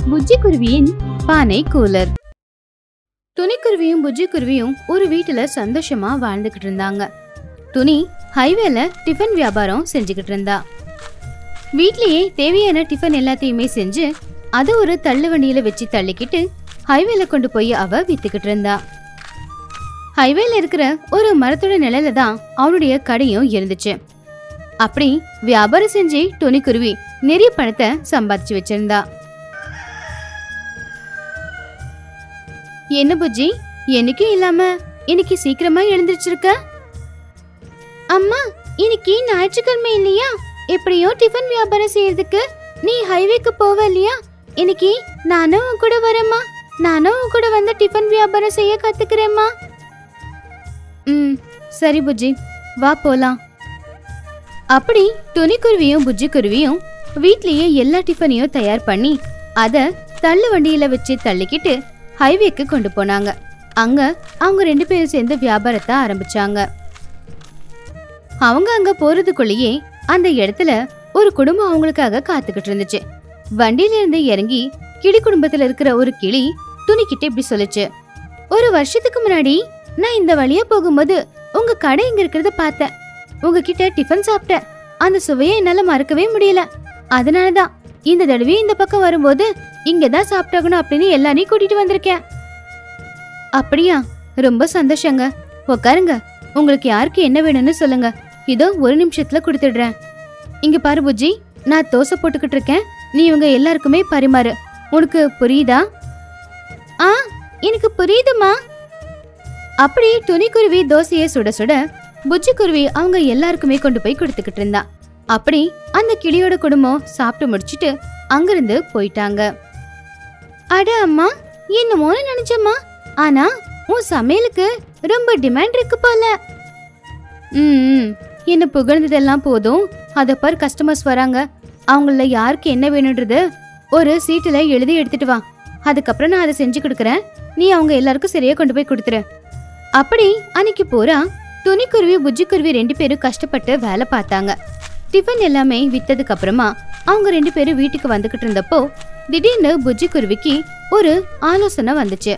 புஜ்ஜி குருவியின் பானை கூலர் துணிக்குருவியும் புஜ்ஜி குருவியும் ஒரு வீட்டுல சந்தோஷமா வாழ்ந்துகிட்டு இருந்தாங்க துணி ஹைவேல டிஃபன் வியாபாரம் செஞ்சுக்கிட்டு இருந்தா வீட்லயே தேவையான டிஃபன் எல்லாத்தையுமே செஞ்சு அது ஒரு தள்ளு வண்டியில வச்சு தள்ளிக்கிட்டு ஹைவேல கொண்டு போய் அவ வித்துக்கிட்டு இருந்தா ஹைவேல இருக்கிற ஒரு மரத்தோட நிழல தான் அவனுடைய கடையும் இருந்துச்சு அப்படி வியாபாரம் செஞ்சு துணிக்குருவி நிறைய பணத்தை சம்பாதிச்சு வச்சிருந்தா என்ன புஜ்ஜி என்னைக்கும் இல்லாம இன்னைக்கு சீக்கிரமா எழுந்திருச்சிருக்க அம்மா இன்னைக்கு ஞாயிற்றுக்கிழமை இல்லையா எப்படியோ டிஃபன் வியாபாரம் செய்யறதுக்கு நீ ஹைவேக்கு போவ இல்லையா இன்னைக்கு நானும் உன் கூட வரேம்மா நானும் உன் கூட வந்து டிஃபன் வியாபாரம் செய்ய கத்துக்கிறேம்மா ம் சரி புஜ்ஜி வா போலாம் அப்படி துணிக்குருவியும் புஜ்ஜி குருவியும் வீட்லயே எல்லா டிஃபனையும் தயார் பண்ணி அத தள்ளு வண்டியில வச்சு தள்ளிக்கிட்டு ஹைவேக்கு கொண்டு போனாங்க அங்க அவங்க ரெண்டு பேரும் சேர்ந்து வியாபாரத்தை ஆரம்பிச்சாங்க அவங்க அங்க போறதுக்குள்ளேயே அந்த இடத்துல ஒரு குடும்பம் அவங்களுக்காக காத்துக்கிட்டு இருந்துச்சு வண்டியில இருந்து இறங்கி கிளி குடும்பத்துல இருக்கிற ஒரு கிளி துணிக்கிட்டு இப்படி சொல்லுச்சு ஒரு வருஷத்துக்கு முன்னாடி நான் இந்த வழியா போகும்போது உங்க கடை இங்க இருக்கிறத பார்த்தேன் உங்ககிட்ட டிஃபன் சாப்பிட்டேன் அந்த சுவையை என்னால மறக்கவே முடியல அதனாலதான் இந்த தடவை இந்த பக்கம் வரும்போது இங்கதான் சாப்பிட்டாகணும் அப்படின்னு எல்லாரையும் கூட்டிட்டு வந்திருக்கேன் அப்படியா ரொம்ப சந்தோஷங்க உட்காருங்க உங்களுக்கு யாருக்கு என்ன வேணும்னு சொல்லுங்க இதோ ஒரு நிமிஷத்துல கொடுத்துடுறேன் இங்க பாரு புஜ்ஜி நான் தோசை போட்டுக்கிட்டு இருக்கேன் நீ இவங்க எல்லாருக்குமே பரிமாறு உனக்கு புரியுதா ஆ எனக்கு புரியுதுமா அப்படி துணிக்குருவி தோசையை சுட சுட புஜ்ஜி குருவி அவங்க எல்லாருக்குமே கொண்டு போய் கொடுத்துக்கிட்டு இருந்தா அப்படி அந்த கிளியோட குடும்பம் சாப்பிட்டு முடிச்சிட்டு அங்கிருந்து போயிட்டாங்க அட அம்மா என்னமோன்னு நினைச்சம்மா ஆனா உன் சமையலுக்கு ரொம்ப டிமாண்ட் இருக்கு போல ம் என்ன புகழ்ந்ததெல்லாம் போதும் அத பார் கஸ்டமர்ஸ் வராங்க அவங்கள யாருக்கு என்ன வேணுன்றது ஒரு சீட்டுல எழுதி எடுத்துட்டு வா அதுக்கப்புறம் நான் அதை செஞ்சு கொடுக்குறேன் நீ அவங்க எல்லாருக்கும் சரியா கொண்டு போய் கொடுத்துரு அப்படி அன்னைக்கு பூரா துணிக்குருவி புஜ்ஜிக்குருவி ரெண்டு பேரும் கஷ்டப்பட்டு வேலை பார்த்தாங்க டிஃபன் எல்லாமே வித்ததுக்கு அப்புறமா அவங்க ரெண்டு பேரும் வீட்டுக்கு வந்துகிட்டு இருந்தப்போ திடீர்னு புஜ்ஜி குருவிக்கு ஒரு ஆலோசனை வந்துச்சு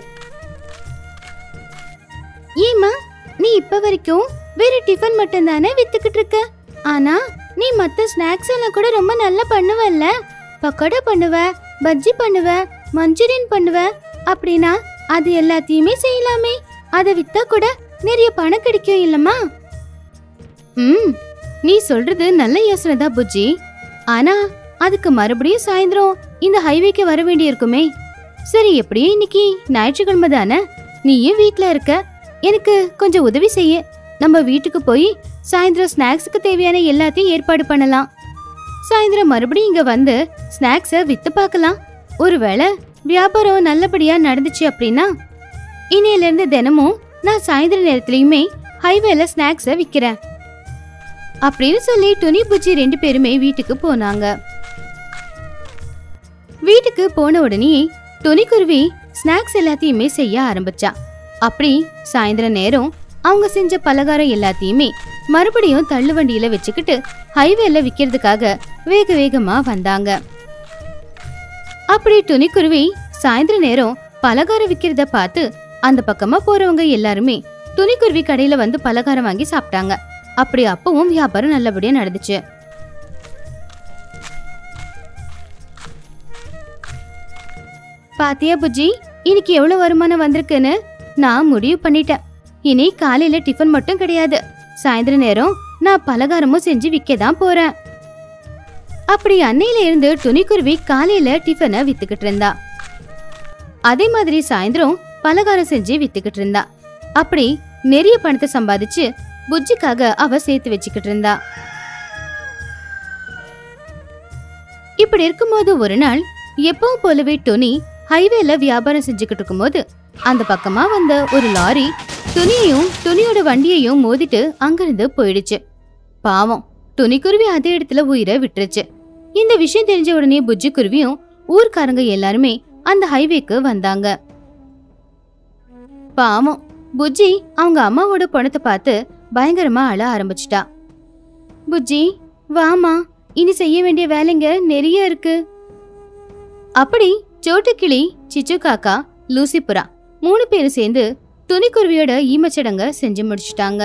ஏமா நீ இப்ப வரைக்கும் வேற டிஃபன் மட்டும் தானே வித்துக்கிட்டு இருக்க ஆனா நீ மத்த ஸ்நாக்ஸ் எல்லாம் கூட ரொம்ப நல்லா பண்ணுவல்ல பக்கோடா பண்ணுவ பஜ்ஜி பண்ணுவ மஞ்சூரியன் பண்ணுவ அப்படின்னா அது எல்லாத்தையுமே செய்யலாமே அதை வித்தா கூட நிறைய பணம் கிடைக்கும் இல்லம்மா ம் நீ சொல்றது நல்ல யோசனை தான் புஜ்ஜி ஆனா அதுக்கு மறுபடியும் சாயந்தரம் இந்த ஹைவேக்கு வர வேண்டியிருக்குமே சரி எப்படியும் இன்னைக்கு ஞாயிற்றுக்கிழமை தானே நீயும் வீட்ல இருக்க எனக்கு கொஞ்சம் உதவி செய்ய நம்ம வீட்டுக்கு போய் சாயந்தரம் ஸ்நாக்ஸுக்கு தேவையான எல்லாத்தையும் ஏற்பாடு பண்ணலாம் சாயந்தரம் மறுபடியும் இங்க வந்து ஸ்நாக்ஸை வித்து பார்க்கலாம் ஒருவேளை வியாபாரம் நல்லபடியா நடந்துச்சு அப்படின்னா இன்னையில இருந்து தினமும் நான் சாயந்தர நேரத்துலயுமே ஹைவேல ஸ்நாக்ஸை விக்கிறேன் அப்படின்னு சொல்லி துணி பூச்சி ரெண்டு பேருமே வீட்டுக்கு போனாங்க வீட்டுக்கு போன உடனே துணிக்குருவி ஸ்நாக்ஸ் எல்லாத்தையுமே செய்ய ஆரம்பிச்சா அப்படி சாயந்தர நேரம் அவங்க செஞ்ச பலகாரம் எல்லாத்தையுமே மறுபடியும் தள்ளு வண்டியில வச்சுக்கிட்டு ஹைவேல விக்கிறதுக்காக வேக வேகமா வந்தாங்க அப்படி துணிக்குருவி சாயந்தர நேரம் பலகாரம் விக்கிறத பார்த்து அந்த பக்கமா போறவங்க எல்லாருமே துணிக்குருவி கடையில வந்து பலகாரம் வாங்கி சாப்பிட்டாங்க அப்படி அப்பவும் வியாபாரம் நல்லபடியா நடந்துச்சு பாத்தியா புஜ்ஜி இன்னைக்கு எவ்வளவு வருமானம் வந்திருக்குன்னு நான் முடிவு பண்ணிட்டேன் இனி காலையில டிஃபன் மட்டும் கிடையாது சாயந்தர நேரம் நான் பலகாரமும் செஞ்சு விற்க தான் போறேன் அப்படி அன்னையில இருந்து துணிக்குருவி காலையில டிஃபனை வித்துக்கிட்டு இருந்தா அதே மாதிரி சாயந்தரம் பலகாரம் செஞ்சு வித்துக்கிட்டு இருந்தா அப்படி நிறைய பணத்தை சம்பாதிச்சு புஜ்ஜிக்காக அவ சேர்த்து வச்சுக்கிட்டு இருந்தா இப்படி இருக்கும்போது ஒரு நாள் எப்பவும் போலவே டொனி ஹைவேல வியாபாரம் செஞ்சுக்கிட்டு இருக்கும்போது அந்த பக்கமா வந்த ஒரு லாரி துணியையும் துணியோட வண்டியையும் மோதிட்டு அங்கிருந்து போயிடுச்சு பாவம் துணிக்குருவி அதே இடத்துல உயிரை விட்டுருச்சு இந்த விஷயம் தெரிஞ்ச உடனே புஜ்ஜி குருவியும் ஊர்க்காரங்க எல்லாருமே அந்த ஹைவேக்கு வந்தாங்க பாவம் புஜ்ஜி அவங்க அம்மாவோட பணத்தை பார்த்து பயங்கரமா அழ ஆரம்பிச்சிட்டா புஜ்ஜி வாமா இனி செய்ய வேண்டிய வேலைங்க நிறைய இருக்கு அப்படி சோட்டுக்கிளி சிச்சு காக்கா லூசிபுரா மூணு பேரும் சேர்ந்து துணிக்குருவியோட ஈமச்சடங்க செஞ்சு முடிச்சிட்டாங்க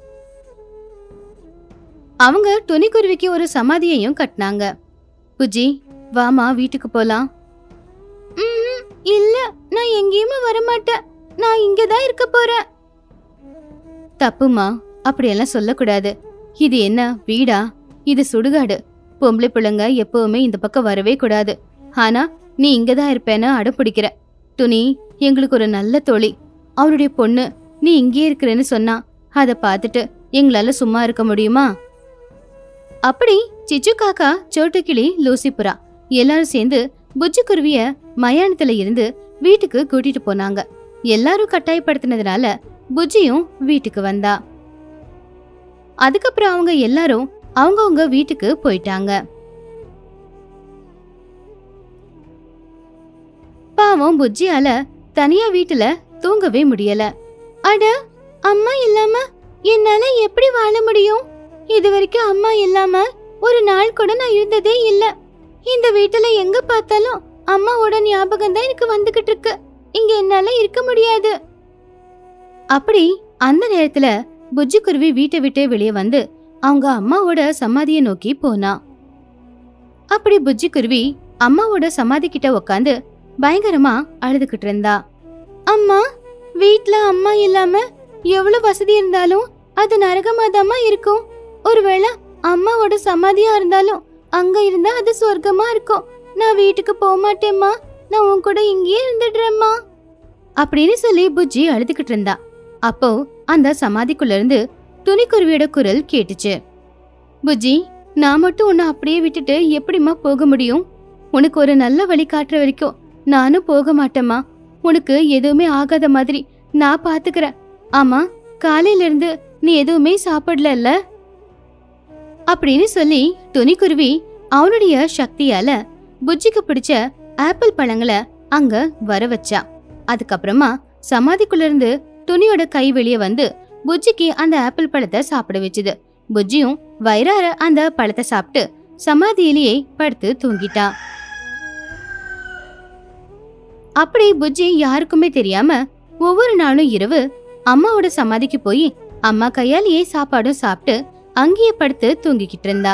அவங்க துணிக்குருவிக்கு ஒரு சமாதியையும் கட்டினாங்க புஜி வாமா வீட்டுக்கு போலாம் இல்ல நான் எங்கேயுமே வரமாட்டேன் நான் இங்க தான் இருக்க போறேன் தப்புமா அப்படியெல்லாம் சொல்லக்கூடாது இது என்ன வீடா இது சுடுகாடு பொம்பளை பிள்ளைங்க எப்பவுமே இந்த பக்கம் வரவே கூடாது ஆனா நீ இங்க தான் இருப்பேன்னு அடம்பிடிக்கிற துணி எங்களுக்கு ஒரு நல்ல தோழி அவருடைய பொண்ணு நீ இங்கே இருக்கிறேன்னு சொன்னா அதை பார்த்துட்டு எங்களால சும்மா இருக்க முடியுமா அப்படி சிச்சு காக்கா சோட்டுக்கிளி லூசிபுரா எல்லாரும் சேர்ந்து புஜ்ஜி குருவிய மயானத்துல இருந்து வீட்டுக்கு கூட்டிட்டு போனாங்க எல்லாரும் கட்டாயப்படுத்தினதுனால புஜ்ஜியும் வீட்டுக்கு வந்தா அதுக்கப்புறம் அவங்க எல்லாரும் அவங்கவங்க வீட்டுக்கு போயிட்டாங்க பாவம் புஜ்ஜியால தனியா வீட்டுல தூங்கவே முடியல அட அம்மா இல்லாம என்னால எப்படி வாழ முடியும் இது வரைக்கும் அம்மா இல்லாம ஒரு நாள் கூட நான் இருந்ததே இல்ல இந்த வீட்டுல எங்க பார்த்தாலும் அம்மாவோட ஞாபகம் தான் எனக்கு வந்துகிட்டு இருக்கு இங்க என்னால இருக்க முடியாது அப்படி அந்த நேரத்துல புஜ்ஜி குருவி வீட்டை விட்டு வெளியே வந்து அவங்க அம்மாவோட சமாதியை நோக்கி போனா அப்படி புஜ்ஜி குருவி அம்மாவோட சமாதி கிட்ட உக்காந்து பயங்கரமா அழுதுகிட்டு இருந்தா அம்மா வீட்ல அம்மா இல்லாம எவ்வளவு வசதி இருந்தாலும் அது நரகமாதாம்மா இருக்கும் ஒருவேளை அம்மாவோட சமாதியா இருந்தாலும் அங்க இருந்தா அது சொர்க்கமா இருக்கும் நான் வீட்டுக்கு போக மாட்டேம்மா நான் உன் கூட இங்கேயே இருந்துடுறேம்மா அப்படின்னு சொல்லி புஜ்ஜி அழுதுகிட்டு இருந்தா அப்போ அந்த சமாதிக்குள்ள இருந்து துணிக்குருவியோட குரல் கேட்டுச்சு புஜ்ஜி நான் மட்டும் உன்னை அப்படியே விட்டுட்டு எப்படிம்மா போக முடியும் உனக்கு ஒரு நல்ல வழி காட்டுற வரைக்கும் நானும் போக மாட்டேம்மா உனக்கு எதுவுமே ஆகாத மாதிரி நான் பாத்துக்கிறேன் ஆமா காலையில இருந்து நீ எதுவுமே சாப்பிடல அப்படின்னு சொல்லி துணிக்குருவி அவனுடைய சக்தியால புஜ்ஜிக்கு பிடிச்ச ஆப்பிள் பழங்களை அங்க வர வச்சா அதுக்கப்புறமா சமாதிக்குள்ள இருந்து துணியோட கை வெளியே வந்து புஜ்ஜிக்கு அந்த ஆப்பிள் பழத்தை சாப்பிட வச்சுது புஜ்ஜியும் வயிறார அந்த பழத்தை சாப்பிட்டு சமாதியிலேயே படுத்து தூங்கிட்டா அப்படி புஜ்ஜி யாருக்குமே தெரியாம ஒவ்வொரு நாளும் இரவு அம்மாவோட சமாதிக்கு போய் அம்மா கையாலேயே சாப்பாடும் சாப்பிட்டு அங்கேயே படுத்து தூங்கிக்கிட்டு இருந்தா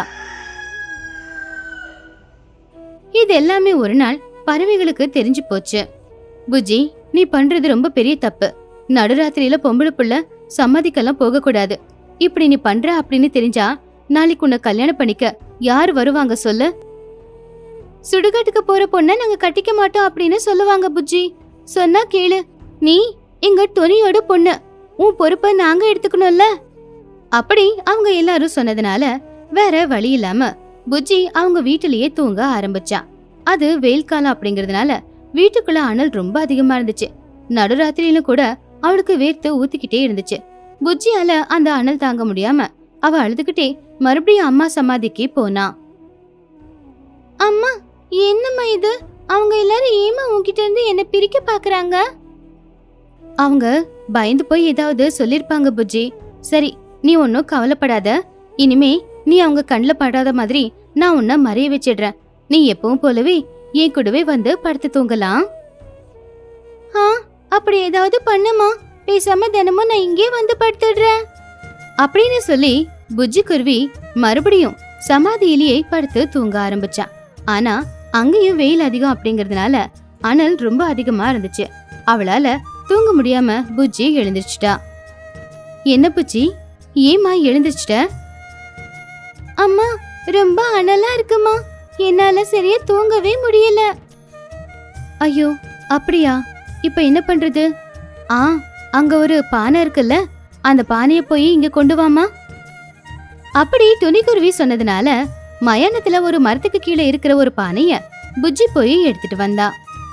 இது எல்லாமே ஒரு நாள் பறவைகளுக்கு தெரிஞ்சு போச்சு புஜ்ஜி நீ பண்றது ரொம்ப பெரிய தப்பு நடுராத்திரியில பொம்பளை புள்ள சம்மதிக்கெல்லாம் போக கூடாது இப்படி நீ பண்ற அப்படின்னு தெரிஞ்சா நாளைக்கு உன்னை கல்யாணம் பண்ணிக்க யார் வருவாங்க சொல்லு சுடுகாட்டுக்கு போற பொண்ண நாங்க கட்டிக்க மாட்டோம் அப்படின்னு சொல்லுவாங்க புஜ்ஜி சொன்னா கேளு நீ எங்க துணியோட பொண்ணு உன் பொறுப்பை நாங்க எடுத்துக்கணும்ல அப்படி அவங்க எல்லாரும் சொன்னதுனால வேற வழி இல்லாம புஜ்ஜி அவங்க வீட்டிலேயே தூங்க ஆரம்பிச்சா அது வெயில் காலம் அப்படிங்கறதுனால வீட்டுக்குள்ள அனல் ரொம்ப அதிகமா இருந்துச்சு நடுராத்திரியில கூட அவளுக்கு வேர்த்து ஊத்திக்கிட்டே இருந்துச்சு புஜ்ஜியால அந்த அனல் தாங்க முடியாம அவ அழுதுகிட்டே மறுபடியும் அம்மா சமாதிக்கு போனா அம்மா என்னம்மா இது அவங்க எல்லாரும் ஏமா உன்கிட்ட இருந்து என்ன பிரிக்க பாக்குறாங்க அவங்க பயந்து போய் ஏதாவது சொல்லிருப்பாங்க புஜ்ஜி சரி நீ ஒன்னும் கவலைப்படாத இனிமே நீ அவங்க கண்ணில் படாத மாதிரி நான் உன்னை மறைய வச்சிடுறேன் நீ எப்பவும் போலவே என் கூடவே வந்து படுத்து தூங்கலாம் ஆ அப்படி ஏதாவது பண்ணுமா பேசாம தினமும் நான் இங்கே வந்து படுத்துடுறேன் அப்படின்னு சொல்லி புஜ்ஜி குருவி மறுபடியும் சமாதியிலேயே படுத்து தூங்க ஆரம்பிச்சா ஆனா அங்கேயும் வெயில் அதிகம் அப்படிங்கறதுனால அனல் ரொம்ப அதிகமா இருந்துச்சு அவளால தூங்க முடியாம புஜ்ஜி எழுந்திருச்சுட்டா என்ன புஜ்ஜி ஏமா எழுந்திருச்சிட்ட அம்மா ரொம்ப அனலா இருக்குமா என்னால சரியா தூங்கவே முடியல ஐயோ அப்படியா இப்ப என்ன பண்றது ஆ அங்க ஒரு பானை இருக்குல்ல அந்த பானைய போய் இங்க கொண்டு வாமா அப்படி துணிக்குருவி சொன்னதுனால மயானத்துல ஒரு மரத்துக்கு கீழே இருக்கிற ஒரு பானைய புஜ்ஜி போய் எடுத்துட்டு வந்தா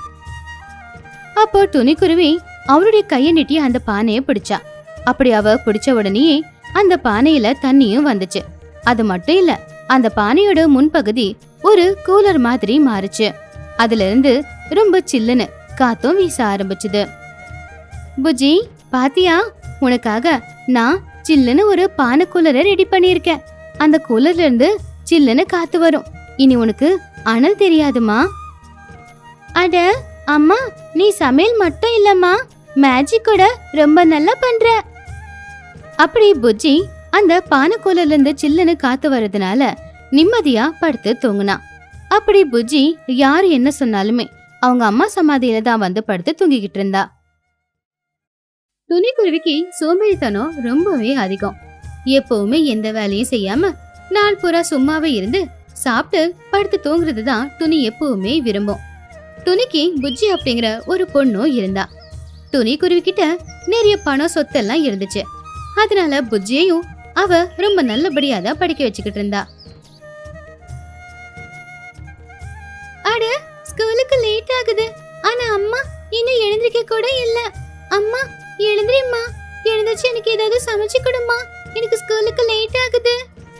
அப்போ துணிக்குருவி அவளுடைய கைய நீட்டி அந்த பானைய பிடிச்சா அப்படி அவ பிடிச்ச உடனேயே அந்த பானையில தண்ணியும் வந்துச்சு அது மட்டும் இல்ல அந்த பானையோட முன்பகுதி ஒரு கூலர் மாதிரி மாறுச்சு அதுல இருந்து ரொம்ப சில்லுன்னு காத்தும் வீச ஆரம்பிச்சுது புஜி பாத்தியா உனக்காக நான் சில்லுன்னு ஒரு பானை கூலரை ரெடி பண்ணியிருக்கேன் அந்த கூலர்ல இருந்து சில்லுன்னு காத்து வரும் இனி உனக்கு அனல் தெரியாதுமா அட அம்மா நீ சமையல் மட்டும் இல்லம்மா மேஜிக் கூட ரொம்ப நல்லா பண்ற அப்படி புஜ்ஜி அந்த பானைக்கோலில இருந்து சில்லுன்னு காத்து வர்றதுனால நிம்மதியா படுத்து தூங்குனா அப்படி புஜ்ஜி யாரு என்ன சொன்னாலுமே அவங்க அம்மா சமாதியில தான் வந்து படுத்து தூங்கிக்கிட்டு இருந்தா துணிக்குருவிக்கு சோம்பேறித்தனம் ரொம்பவே அதிகம் எப்பவுமே எந்த வேலையும் செய்யாம நாள் பூரா சும்மாவே இருந்து சாப்பிட்டு படுத்து தூங்குறது தான் துணி எப்பவுமே விரும்பும் துணிக்கு புஜ்ஜி அப்படிங்கிற ஒரு பொண்ணும் இருந்தா துணி குருவிக்கிட்ட நிறைய பணம் சொத்தெல்லாம் இருந்துச்சு அதனால புஜ்ஜியையும் அவ ரொம்ப நல்லபடியா தான் படிக்க வச்சுக்கிட்டு இருந்தா அட ஸ்கூலுக்கு லேட் ஆகுது ஆனா அம்மா இன்னும் எழுந்திருக்க கூட இல்ல அம்மா எழுந்திரிம்மா எழுந்திருச்சு எனக்கு ஏதாவது சமைச்சு கொடுமா எனக்கு ஸ்கூலுக்கு லேட் ஆகுது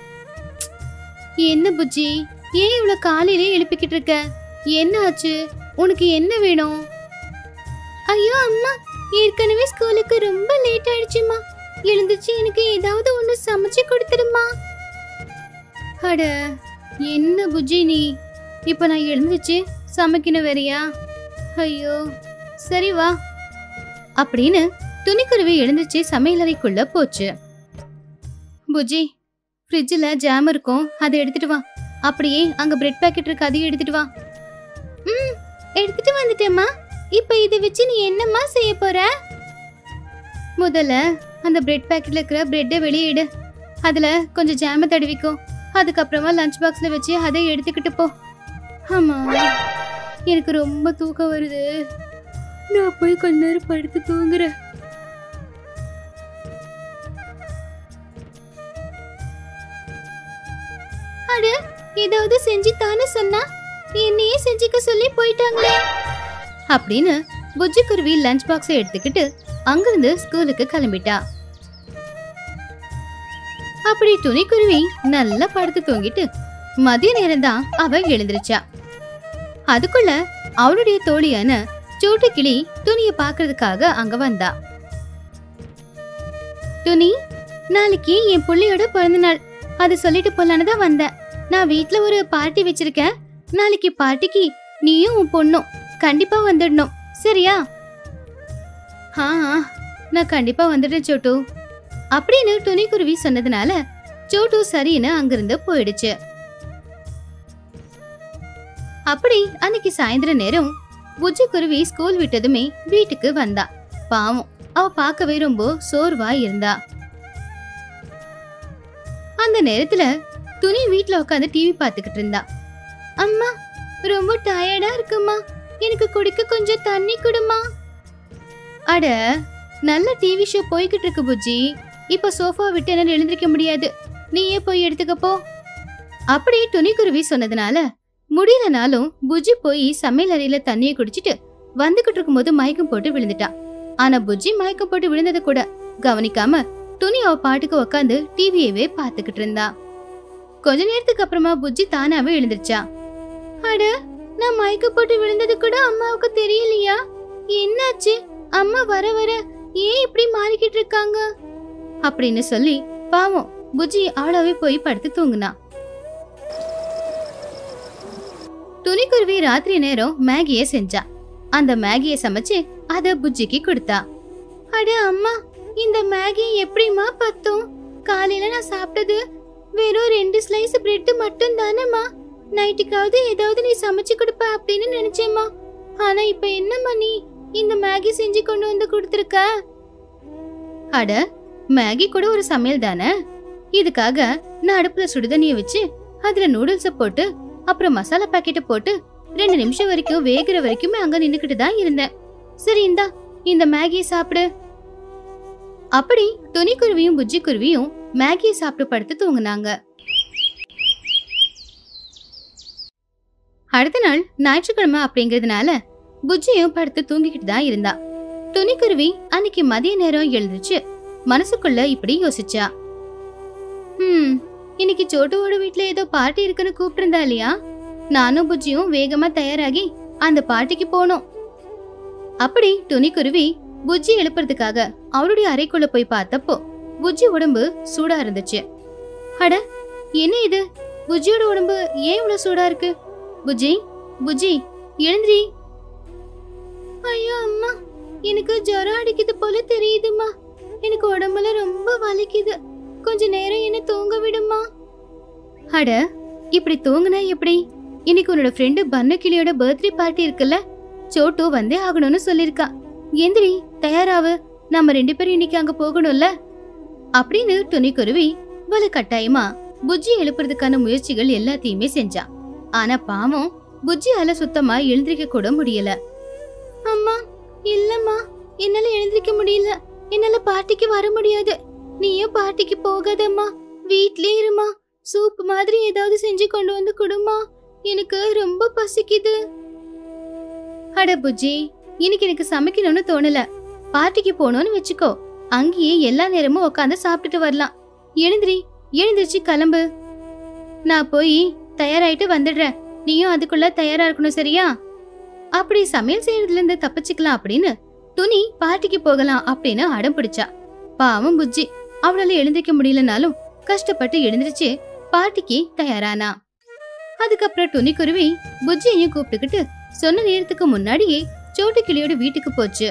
என்ன புஜ்ஜி ஏன் இவ்வளவு காலையிலே எழுப்பிக்கிட்டு இருக்க என்ன ஆச்சு உனக்கு என்ன வேணும் ஐயோ அம்மா ஏற்கனவே ஸ்கூலுக்கு ரொம்ப லேட் ஆயிடுச்சுமா எழுந்துச்சு எனக்கு ஏதாவது ஒண்ணு சமைச்சு கொடுத்துடுமா அட என்ன புஜ்ஜி நீ இப்ப நான் எழுந்துச்சு சமைக்கணும் வேறியா ஐயோ சரி வா அப்படின்னு துணிக்குருவி எழுந்துச்சு சமையலறைக்குள்ள போச்சு புஜ்ஜி ஃப்ரிட்ஜில் ஜாம் இருக்கும் அதை எடுத்துட்டு வா அப்படியே அங்க பிரெட் பாக்கெட் இருக்கு அதையும் எடுத்துட்டு வா ம் எடுத்துட்டு வந்துட்டேம்மா இப்போ இதை வச்சு நீ என்னம்மா செய்ய போற முதல்ல அந்த பிரெட் பாக்கெட்ல இருக்கிற பிரெட்டை வெளியிடு அதுல கொஞ்சம் ஜாம தடவிக்கோ அதுக்கப்புறமா லஞ்ச் பாக்ஸ்ல வச்சு அதை எடுத்துக்கிட்டு போ ஆமா எனக்கு ரொம்ப தூக்கம் வருது நான் போய் கொஞ்ச நேரம் படுத்து தூங்குறேன் அட ஏதாவது செஞ்சு தானே சொன்னா என்னையே செஞ்சுக்க சொல்லி போயிட்டாங்களே அப்படின்னு புஜ்ஜி குருவி லஞ்ச் பாக்ஸை எடுத்துக்கிட்டு அங்கிருந்து ஸ்கூலுக்கு கிளம்பிட்டா அப்படி துணிக்குருவி நல்லா படுத்து தூங்கிட்டு மதிய நேரம் தான் அவ எழுந்திருச்சா அதுக்குள்ள அவளுடைய தோழியான சோட்டு கிளி துணியை பாக்குறதுக்காக அங்க வந்தா துணி நாளைக்கு என் புள்ளையோட பிறந்த நாள் அது சொல்லிட்டு போலான்னு தான் வந்தேன் நான் வீட்ல ஒரு பார்ட்டி வச்சிருக்கேன் நாளைக்கு பார்ட்டிக்கு நீயும் உன் பொண்ணும் கண்டிப்பா வந்துடணும் சரியா ஆ ஆ, நான் கண்டிப்பா வந்துடுறேன் சோட்டு அப்படின்னு துணிக்குருவி சொன்னதுனால சோட்டு சரின்னு அங்கிருந்து போயிடுச்சு அப்படி அன்னைக்கு சாயந்தர நேரம் புஜ்ஜி குருவி ஸ்கூல் விட்டதுமே வீட்டுக்கு வந்தா பாவம் அவ பார்க்கவே ரொம்ப சோர்வா இருந்தா அந்த நேரத்துல துணி வீட்ல உட்காந்து டிவி பார்த்துக்கிட்டு இருந்தா அம்மா ரொம்ப டயர்டா இருக்குமா எனக்கு குடிக்க கொஞ்சம் தண்ணி கொடுமா அட நல்ல டிவி ஷோ போய்கிட்டு இருக்கு புஜ்ஜி இப்ப சோஃபா விட்டு என்னால எழுந்திருக்க முடியாது நீயே போய் எடுத்துக்க போ அப்படி துணிக்குருவி சொன்னதுனால முடியலனாலும் புஜ்ஜி போய் சமையல் அறையில தண்ணியை குடிச்சிட்டு வந்துகிட்டு இருக்கும்போது மயக்கம் போட்டு விழுந்துட்டா ஆனா புஜ்ஜி மயக்கம் போட்டு விழுந்ததை கூட கவனிக்காம துணி அவ பாட்டுக்கு உக்காந்து டிவியவே பாத்துக்கிட்டு இருந்தா கொஞ்ச நேரத்துக்கு அப்புறமா புஜ்ஜி தானாவே எழுந்திருச்சா அட நான் மயக்க போட்டு விழுந்தது கூட அம்மாவுக்கு தெரியலையா என்னாச்சு அம்மா வர வர ஏன் இப்படி மாறிக்கிட்டு இருக்காங்க அப்படின்னு சொல்லி பாவம் புஜ்ஜி ஆளாவே போய் படுத்து தூங்குனா துணிக்குருவி ராத்திரி நேரம் மேகிய செஞ்சா அந்த மேகிய சமைச்சு அத புஜ்ஜிக்கு கொடுத்தா அட அம்மா இந்த மேகி எப்படிம்மா பத்தும் காலையில நான் சாப்பிட்டது வெறும் ரெண்டு ஸ்லைஸ் பிரெட் மட்டும் தானேம்மா நைட்டுக்காவது ஏதாவது நீ சமைச்சு கொடுப்ப அப்படின்னு நினைச்சேம்மா ஆனா இப்ப என்னம்மா நீ இந்த மேகி செஞ்சு கொண்டு வந்து கொடுத்துருக்க அட மேகி கூட ஒரு சமையல் தானே இதுக்காக நான் அடுப்புல சுடுதண்ணிய வச்சு அதுல நூடுல்ஸ போட்டு அப்புறம் மசாலா பாக்கெட்டை போட்டு ரெண்டு நிமிஷம் வரைக்கும் வேகிற வரைக்குமே அங்க நின்னுக்கிட்டு தான் இருந்தேன் சரி இந்தா இந்த மேகியை சாப்பிடு அப்படி துணிக்குருவியும் புஜ்ஜி குருவியும் மேகியை சாப்பிட்டு படுத்து தூங்குனாங்க அடுத்த நாள் ஞாயிற்றுக்கிழமை அப்படிங்கறதுனால புஜ்ஜியும் படுத்து தூங்கிக்கிட்டு தான் இருந்தா துணிக்குருவி அன்னைக்கு மதிய நேரம் எழுந்துச்சு மனசுக்குள்ள இப்படி யோசிச்சா ஹம் இன்னைக்கு சோட்டுவோட வீட்ல ஏதோ பார்ட்டி இருக்குன்னு கூப்பிட்டிருந்தா இல்லையா நானும் புஜ்ஜியும் வேகமா தயாராகி அந்த பார்ட்டிக்கு போனோம் அப்படி துணிக்குருவி புஜ்ஜி எழுப்புறதுக்காக அவருடைய அறைக்குள்ள போய் பார்த்தப்போ புஜ்ஜி உடம்பு சூடா இருந்துச்சு அட என்ன இது புஜ்ஜியோட உடம்பு ஏன் இவ்வளவு சூடா இருக்கு புஜ்ஜி புஜ்ஜி எழுந்திரி ஐயோ அம்மா எனக்கு ஜுரம் அடிக்குது போல தெரியுதுமா எனக்கு உடம்புல ரொம்ப வலிக்குது கொஞ்ச நேரம் என்ன தூங்க விடுமா அட இப்படி தூங்குனா எப்படி இன்னைக்கு உன்னோட ஃப்ரெண்டு பன்னு கிளியோட பர்த்டே பார்ட்டி இருக்குல்ல சோட்டு வந்தே ஆகணும்னு சொல்லிருக்கா எந்திரி தயாராவு நம்ம ரெண்டு பேரும் இன்னைக்கு அங்க போகணும்ல அப்படின்னு துணி குருவி வலு கட்டாயமா புஜ்ஜி எழுப்புறதுக்கான முயற்சிகள் எல்லாத்தையுமே செஞ்சா ஆனா பாவம் புஜ்ஜியால சுத்தமா எழுந்திருக்க கூட முடியல அம்மா இல்லம்மா என்னால எழுந்திருக்க முடியல என்னால பார்ட்டிக்கு வர முடியாது நீயும் பார்ட்டிக்கு போகாதம்மா வீட்லயே இருமா சூப் மாதிரி ஏதாவது செஞ்சு கொண்டு வந்து கொடுமா எனக்கு ரொம்ப பசிக்குது அட புஜ்ஜி இன்னைக்கு எனக்கு சமைக்கணும்னு தோணல பார்ட்டிக்கு போகணும்னு வச்சுக்கோ அங்கேயே எல்லா நேரமும் உட்காந்து சாப்பிட்டுட்டு வரலாம் எழுந்திரி எழுந்திருச்சு கிளம்பு நான் போய் தயாராயிட்டு வந்துடுறேன் நீயும் அதுக்குள்ள தயாரா இருக்கணும் சரியா அப்படி சமையல் செய்யறதுல இருந்து தப்பிச்சுக்கலாம் அப்படின்னு துணி பார்ட்டிக்கு போகலாம் அப்படின்னு அடம் பிடிச்சா பாவம் புஜ்ஜி அவளால எழுந்திருக்க முடியலனாலும் கஷ்டப்பட்டு எழுந்திருச்சு பார்ட்டிக்கு தயாரானா அதுக்கப்புறம் துணி குருவி புஜ்ஜியையும் கூப்பிட்டுக்கிட்டு சொன்ன நேரத்துக்கு முன்னாடியே சோட்டு கிளியோட வீட்டுக்கு போச்சு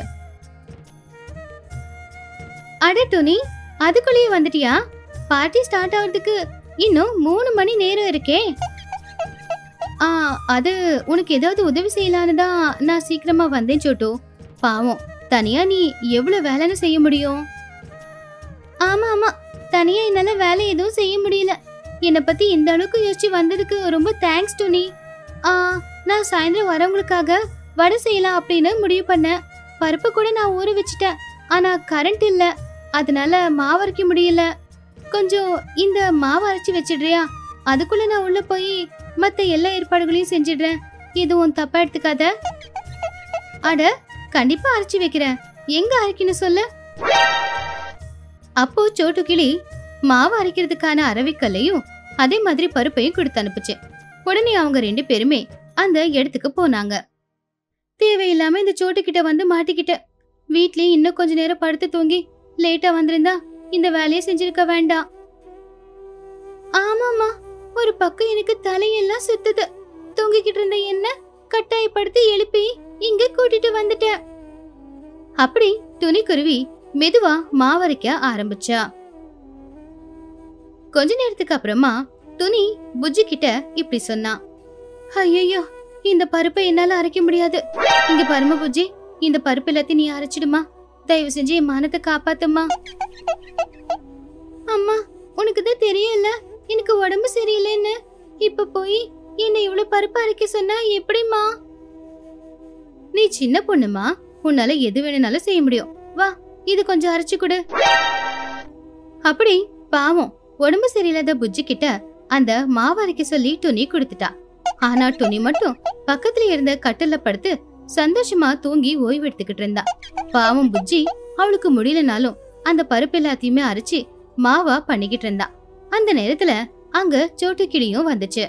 அட துணி அதுக்குள்ளேயே வந்துட்டியா பார்ட்டி ஸ்டார்ட் ஆகிறதுக்கு இன்னும் மூணு மணி நேரம் இருக்கே ஆ அது உனக்கு ஏதாவது உதவி செய்யலான்னு தான் நான் சீக்கிரமா வந்தேன் சோட்டு பாவம் தனியா நீ எவ்வளவு வேலைன்னு செய்ய முடியும் ஆமா ஆமா தனியா என்னால வேலை எதுவும் செய்ய முடியல என்னை பத்தி இந்த அளவுக்கு யோசிச்சு வந்ததுக்கு ரொம்ப தேங்க்ஸ் டுனி ஆ நான் சாயந்தரம் வரவங்களுக்காக வடை செய்யலாம் அப்படின்னு முடிவு பண்ணேன் பருப்பு கூட நான் ஊற வச்சுட்டேன் ஆனா கரண்ட் இல்ல அதனால மாவு அரைக்க முடியல கொஞ்சம் இந்த மாவு அரைச்சு வச்சிடுறியா அதுக்குள்ள நான் உள்ள போய் மத்த எல்லா ஏற்பாடுகளையும் செஞ்சிடுறேன் எதுவும் தப்பா எடுத்துக்காத அட கண்டிப்பா அரைச்சு வைக்கிறேன் எங்க அரைக்கணும் சொல்லு அப்போ சோட்டு கிளி மாவு அரைக்கிறதுக்கான அரவிக்கல்லையும் அதே மாதிரி பருப்பையும் கொடுத்து அனுப்புச்சு உடனே அவங்க ரெண்டு பேருமே அந்த இடத்துக்கு போனாங்க தேவையில்லாம இந்த சோட்டு கிட்ட வந்து மாட்டிக்கிட்ட வீட்லயே இன்னும் கொஞ்ச நேரம் படுத்து தூங்கி லேட்டா வந்திருந்தா இந்த வேலையை செஞ்சிருக்க வேண்டாம் ஆமாமா ஒரு பக்கம் எனக்கு தலையெல்லாம் சுத்துது தூங்கிக்கிட்டு இருந்த என்ன கட்டாயப்படுத்தி எழுப்பி இங்க கூட்டிட்டு வந்துட்டேன் அப்படி துணிக்குருவி மெதுவா மாவரைக்க ஆரம்பிச்சா கொஞ்ச நேரத்துக்கு அப்புறமா துணி புஜ்ஜி கிட்ட இப்படி சொன்னா ஐயோ இந்த பருப்பை என்னால அரைக்க முடியாது இங்க பாருமா புஜ்ஜி இந்த பருப்பு எல்லாத்தையும் நீ அரைச்சிடுமா தயவு செஞ்சு என் மானத்தை காப்பாத்துமா அம்மா உனக்கு தான் தெரியல எனக்கு உடம்பு சரியில்லைன்னு இப்ப போய் என்னை இவ்வளவு பருப்பு அரைக்க சொன்னா எப்படிம்மா நீ சின்ன பொண்ணுமா உன்னால எது வேணும்னாலும் செய்ய முடியும் வா இது கொஞ்சம் அரைச்சு கொடு அப்படி பாவம் உடம்பு சரியில்லாத புஜ்ஜி கிட்ட அந்த மாவு அரைக்க சொல்லி துணி கொடுத்துட்டா ஆனா துணி மட்டும் பக்கத்துல இருந்த கட்டில படுத்து சந்தோஷமா தூங்கி ஓய்வு எடுத்துக்கிட்டு இருந்தா பாவம் புஜ்ஜி அவளுக்கு முடியலனாலும் அந்த பருப்பு எல்லாத்தையுமே அரைச்சு மாவா பண்ணிக்கிட்டு இருந்தா அந்த நேரத்துல அங்க சோட்டு கிளியும் வந்துச்சு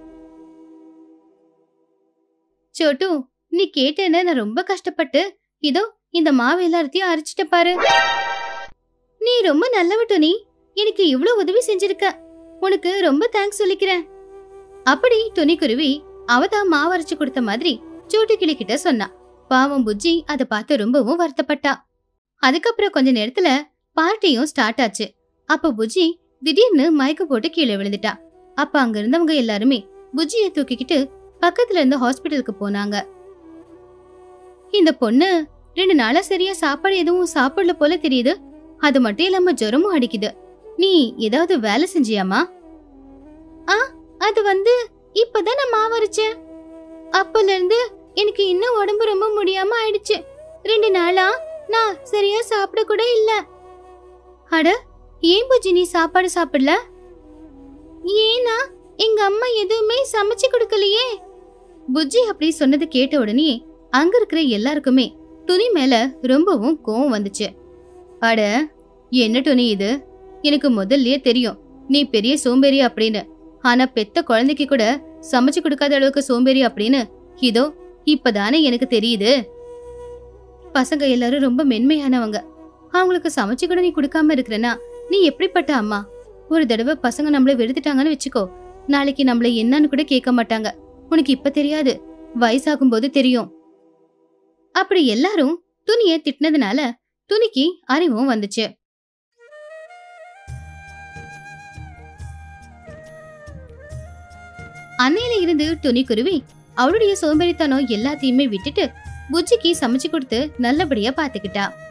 சோட்டு நீ கேட்டேன்னு நான் ரொம்ப கஷ்டப்பட்டு இதோ இந்த மாவு எல்லாத்தையும் அரைச்சிட்ட பாரு நீ ரொம்ப நல்லவ நீ எனக்கு இவ்ளோ உதவி செஞ்சிருக்க உனக்கு ரொம்ப தேங்க்ஸ் சொல்லிக்கிறேன் அப்படி துணிக்குருவி அவதான் மாவு அரைச்சு கொடுத்த மாதிரி சோட்டு கிளி கிட்ட சொன்னா பாவம் புஜ்ஜி அதை பார்த்து ரொம்பவும் வருத்தப்பட்டா அதுக்கப்புறம் கொஞ்ச நேரத்துல பார்ட்டியும் ஸ்டார்ட் ஆச்சு அப்ப புஜ்ஜி திடீர்னு மயக்க போட்டு கீழே விழுந்துட்டா அப்ப அங்க இருந்தவங்க எல்லாருமே புஜ்ஜியை தூக்கிக்கிட்டு பக்கத்துல இருந்த ஹாஸ்பிட்டலுக்கு போனாங்க இந்த பொண்ணு ரெண்டு நாளா சரியா சாப்பாடு எதுவும் சாப்பிடல போல தெரியுது அது மட்டும் இல்லாம ஜுரமும் அடிக்குது நீ ஏதாவது வேலை செஞ்சியாமா ஆ அது வந்து இப்பதான் நான் மாவரைச்சேன் அப்பல இருந்து எனக்கு இன்னும் உடம்பு ரொம்ப முடியாம ஆயிடுச்சு ரெண்டு நாளா நான் சரியா சாப்பிட கூட இல்ல அட ஏன் பூஜி நீ சாப்பாடு சாப்பிடல ஏனா எங்க அம்மா எதுவுமே சமைச்சு கொடுக்கலையே புஜ்ஜி அப்படி சொன்னது கேட்ட உடனே அங்க இருக்கிற எல்லாருக்குமே துணி மேல ரொம்பவும் கோவம் வந்துச்சு அட என்ன துணி இது எனக்கு முதல்லயே தெரியும் நீ பெரிய சோம்பேறி அப்படின்னு ஆனா பெத்த குழந்தைக்கு கூட சமைச்சு கொடுக்காத அளவுக்கு சோம்பேறி அப்படின்னு இதோ இப்பதானே எனக்கு தெரியுது பசங்க எல்லாரும் ரொம்ப மென்மையானவங்க அவங்களுக்கு சமைச்சு கூட நீ கொடுக்காம இருக்கிறனா நீ எப்படிப்பட்ட அம்மா ஒரு தடவை பசங்க நம்மள வெறுத்துட்டாங்கன்னு வச்சுக்கோ நாளைக்கு நம்மள என்னன்னு கூட கேட்க மாட்டாங்க உனக்கு இப்ப தெரியாது வயசாகும் போது தெரியும் அப்படி எல்லாரும் துணிய திட்டினதுனால துணிக்கு அறிவும் வந்துச்சு அன்னையில இருந்து துணி குருவி அவளுடைய சோம்பேறித்தனம் எல்லாத்தையுமே விட்டுட்டு புஜ்ஜிக்கு சமைச்சு கொடுத்து நல்லபடியா பாத்துக்கிட்டா